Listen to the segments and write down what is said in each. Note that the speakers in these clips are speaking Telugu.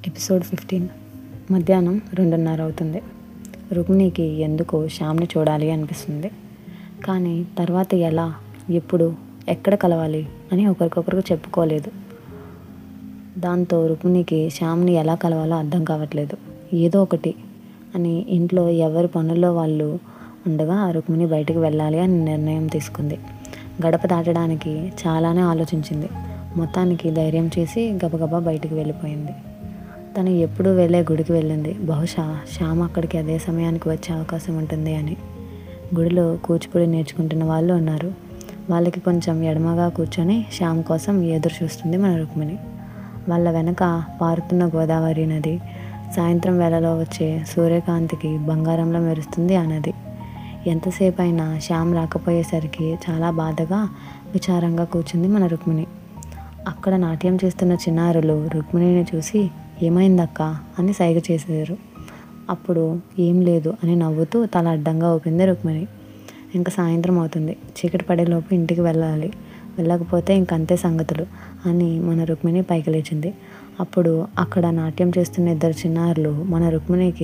ఎపిసోడ్ ఫిఫ్టీన్ మధ్యాహ్నం రెండున్నర అవుతుంది రుక్మిణికి ఎందుకో శ్యామ్ని చూడాలి అనిపిస్తుంది కానీ తర్వాత ఎలా ఎప్పుడు ఎక్కడ కలవాలి అని ఒకరికొకరికి చెప్పుకోలేదు దాంతో రుక్మిణికి శ్యామ్ని ఎలా కలవాలో అర్థం కావట్లేదు ఏదో ఒకటి అని ఇంట్లో ఎవరి పనుల్లో వాళ్ళు ఉండగా రుక్మిణి బయటికి వెళ్ళాలి అని నిర్ణయం తీసుకుంది గడప దాటడానికి చాలానే ఆలోచించింది మొత్తానికి ధైర్యం చేసి గబగబా బయటికి వెళ్ళిపోయింది తను ఎప్పుడు వెళ్ళే గుడికి వెళ్ళింది బహుశా శ్యామ్ అక్కడికి అదే సమయానికి వచ్చే అవకాశం ఉంటుంది అని గుడిలో కూచిపూడి నేర్చుకుంటున్న వాళ్ళు ఉన్నారు వాళ్ళకి కొంచెం ఎడమగా కూర్చొని శ్యామ్ కోసం ఎదురు చూస్తుంది మన రుక్మిణి వాళ్ళ వెనక పారుతున్న గోదావరి నది సాయంత్రం వేళలో వచ్చే సూర్యకాంతికి బంగారంలో మెరుస్తుంది ఆ నది ఎంతసేపు అయినా శ్యామ్ రాకపోయేసరికి చాలా బాధగా విచారంగా కూర్చుంది మన రుక్మిణి అక్కడ నాట్యం చేస్తున్న చిన్నారులు రుక్మిణిని చూసి ఏమైందక్క అని సైగ చేశారు అప్పుడు ఏం లేదు అని నవ్వుతూ తల అడ్డంగా ఊపింది రుక్మిణి ఇంకా సాయంత్రం అవుతుంది చీకటి పడేలోపు ఇంటికి వెళ్ళాలి వెళ్ళకపోతే ఇంకంతే సంగతులు అని మన రుక్మిణి పైకి లేచింది అప్పుడు అక్కడ నాట్యం చేస్తున్న ఇద్దరు చిన్నారులు మన రుక్మిణికి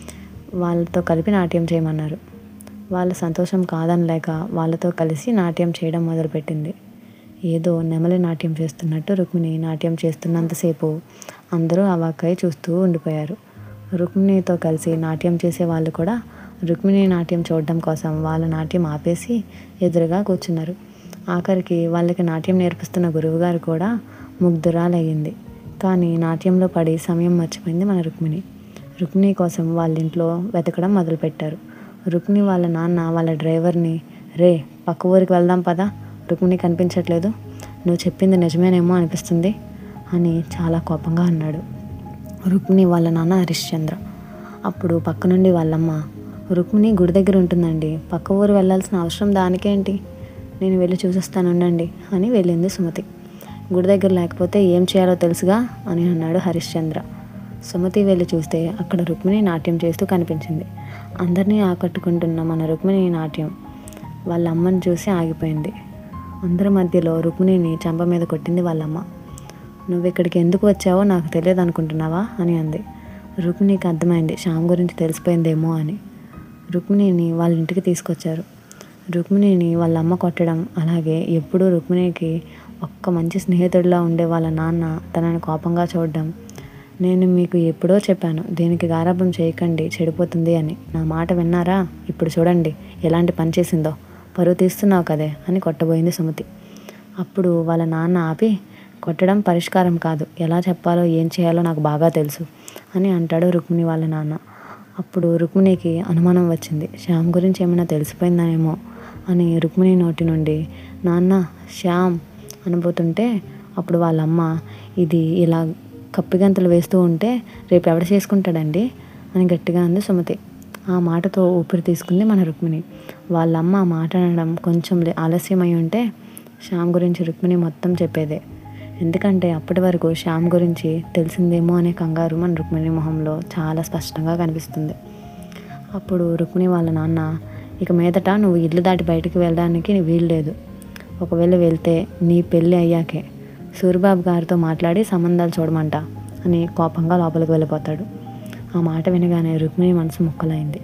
వాళ్ళతో కలిపి నాట్యం చేయమన్నారు వాళ్ళ సంతోషం కాదనలేక వాళ్ళతో కలిసి నాట్యం చేయడం మొదలుపెట్టింది ఏదో నెమలి నాట్యం చేస్తున్నట్టు రుక్మిణి నాట్యం చేస్తున్నంతసేపు అందరూ అవాక్కై చూస్తూ ఉండిపోయారు రుక్మిణితో కలిసి నాట్యం చేసే వాళ్ళు కూడా రుక్మిణి నాట్యం చూడడం కోసం వాళ్ళ నాట్యం ఆపేసి ఎదురుగా కూర్చున్నారు ఆఖరికి వాళ్ళకి నాట్యం నేర్పిస్తున్న గురువుగారు కూడా ముగ్ధురాలయ్యింది కానీ నాట్యంలో పడి సమయం మర్చిపోయింది మన రుక్మిణి రుక్మిణి కోసం వాళ్ళ ఇంట్లో వెతకడం మొదలుపెట్టారు రుక్మిణి వాళ్ళ నాన్న వాళ్ళ డ్రైవర్ని రే పక్క ఊరికి వెళ్దాం పదా రుక్మిణి కనిపించట్లేదు నువ్వు చెప్పింది నిజమేనేమో అనిపిస్తుంది అని చాలా కోపంగా అన్నాడు రుక్మిణి వాళ్ళ నాన్న హరిశ్చంద్ర అప్పుడు పక్క నుండి వాళ్ళమ్మ రుక్మిణి గుడి దగ్గర ఉంటుందండి పక్క ఊరు వెళ్ళాల్సిన అవసరం దానికేంటి నేను వెళ్ళి చూసొస్తాను ఉండండి అని వెళ్ళింది సుమతి గుడి దగ్గర లేకపోతే ఏం చేయాలో తెలుసుగా అని అన్నాడు హరిశ్చంద్ర సుమతి వెళ్ళి చూస్తే అక్కడ రుక్మిణి నాట్యం చేస్తూ కనిపించింది అందరినీ ఆకట్టుకుంటున్న మన రుక్మిణి నాట్యం వాళ్ళ అమ్మని చూసి ఆగిపోయింది అందరి మధ్యలో రుక్మిణిని చంప మీద కొట్టింది వాళ్ళమ్మ నువ్వు ఇక్కడికి ఎందుకు వచ్చావో నాకు తెలియదు అనుకుంటున్నావా అని అంది రుక్మిణికి అర్థమైంది శ్యామ్ గురించి తెలిసిపోయిందేమో అని రుక్మిణిని వాళ్ళ ఇంటికి తీసుకొచ్చారు రుక్మిణిని వాళ్ళ అమ్మ కొట్టడం అలాగే ఎప్పుడూ రుక్మిణికి ఒక్క మంచి స్నేహితుడిలా ఉండే వాళ్ళ నాన్న తనని కోపంగా చూడడం నేను మీకు ఎప్పుడో చెప్పాను దీనికి గారాబం చేయకండి చెడిపోతుంది అని నా మాట విన్నారా ఇప్పుడు చూడండి ఎలాంటి పని చేసిందో పరువు తీస్తున్నావు కదే అని కొట్టబోయింది సుమతి అప్పుడు వాళ్ళ నాన్న ఆపి కొట్టడం పరిష్కారం కాదు ఎలా చెప్పాలో ఏం చేయాలో నాకు బాగా తెలుసు అని అంటాడు రుక్మిణి వాళ్ళ నాన్న అప్పుడు రుక్మిణికి అనుమానం వచ్చింది శ్యామ్ గురించి ఏమైనా తెలిసిపోయిందనేమో అని రుక్మిణి నోటి నుండి నాన్న శ్యామ్ అనబోతుంటే అప్పుడు వాళ్ళమ్మ ఇది ఇలా కప్పిగంతలు వేస్తూ ఉంటే రేపు ఎవడ చేసుకుంటాడండి అని గట్టిగా అంది సుమతి ఆ మాటతో ఊపిరి తీసుకుంది మన రుక్మిణి వాళ్ళమ్మ ఆ మాట అనడం కొంచెం ఆలస్యమై ఉంటే శ్యామ్ గురించి రుక్మిణి మొత్తం చెప్పేదే ఎందుకంటే అప్పటి వరకు శ్యామ్ గురించి తెలిసిందేమో అనే కంగారు మన రుక్మిణి మొహంలో చాలా స్పష్టంగా కనిపిస్తుంది అప్పుడు రుక్మిణి వాళ్ళ నాన్న ఇక మీదట నువ్వు ఇల్లు దాటి బయటికి వెళ్ళడానికి వీలు లేదు ఒకవేళ వెళ్తే నీ పెళ్ళి అయ్యాకే సూరిబాబు గారితో మాట్లాడి సంబంధాలు చూడమంట అని కోపంగా లోపలికి వెళ్ళిపోతాడు ఆ మాట వినగానే రుక్మిణి మనసు ముక్కలైంది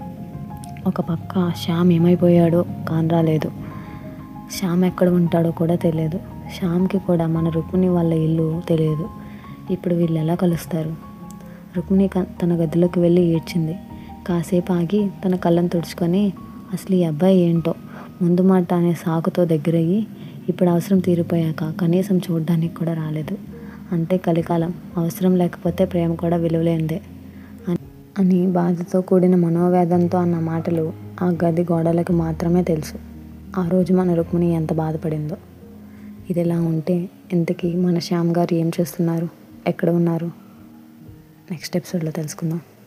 ఒక పక్క శ్యామ్ ఏమైపోయాడో కానరాలేదు శ్యామ్ ఎక్కడ ఉంటాడో కూడా తెలియదు శ్యామ్కి కూడా మన రుక్మిణి వాళ్ళ ఇల్లు తెలియదు ఇప్పుడు వీళ్ళు ఎలా కలుస్తారు రుక్మిణి క- తన గదిలోకి వెళ్ళి ఏడ్చింది కాసేపు ఆగి తన కళ్ళను తుడుచుకొని అసలు ఈ అబ్బాయి ఏంటో ముందు మాట అనే సాకుతో దగ్గరయ్యి ఇప్పుడు అవసరం తీరిపోయాక కనీసం చూడడానికి కూడా రాలేదు అంటే కలికాలం అవసరం లేకపోతే ప్రేమ కూడా విలువలేనిదే అని- అని బాధతో కూడిన మనోవేదంతో అన్న మాటలు ఆ గది గోడలకు మాత్రమే తెలుసు ఆ రోజు మన రుక్మిణి ఎంత బాధపడిందో ఇది ఇలా ఉంటే ఇంతకీ మన శ్యామ్ గారు ఏం చేస్తున్నారు ఎక్కడ ఉన్నారు నెక్స్ట్ ఎపిసోడ్లో తెలుసుకుందాం